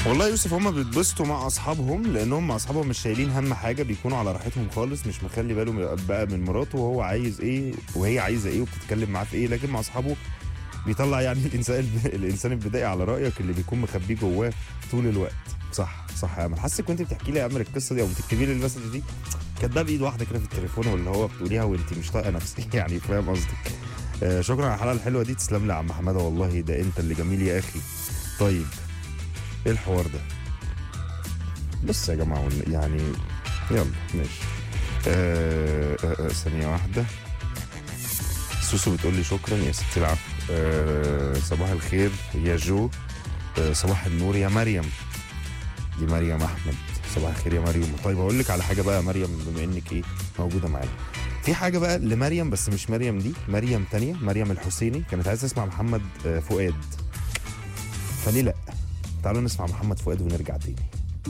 والله يوسف هم بيتبسطوا مع اصحابهم لانهم مع اصحابهم مش شايلين هم حاجه بيكونوا على راحتهم خالص مش مخلي باله بقى من مراته وهو عايز ايه وهي عايزه ايه وبتتكلم معاه في ايه لكن مع اصحابه بيطلع يعني الانسان الانسان البدائي على رايك اللي بيكون مخبيه جواه طول الوقت صح صح يا امل حاسك وانت بتحكي لي يا امل القصه دي او بتكتبي لي المسج دي كاتباها بايد واحده كده في التليفون واللي هو بتقوليها وانت مش طايقه نفسك يعني فاهم قصدك آه شكرا على الحلقه الحلوه دي تسلم لي يا عم حماده والله ده انت اللي جميل يا اخي طيب ايه الحوار ده بس يا جماعه ون- يعني يلا ماشي آه آه آه ثانيه واحده سوسو بتقول لي شكرا يا ستي العفو آه صباح الخير يا جو آه صباح النور يا مريم دي مريم احمد صباح الخير يا مريم طيب هقول لك على حاجه بقى يا مريم بما انك ايه موجوده معانا في حاجه بقى لمريم بس مش مريم دي مريم تانية مريم الحسيني كانت عايزه تسمع محمد آه، فؤاد فليه لا تعالوا نسمع محمد فؤاد ونرجع تاني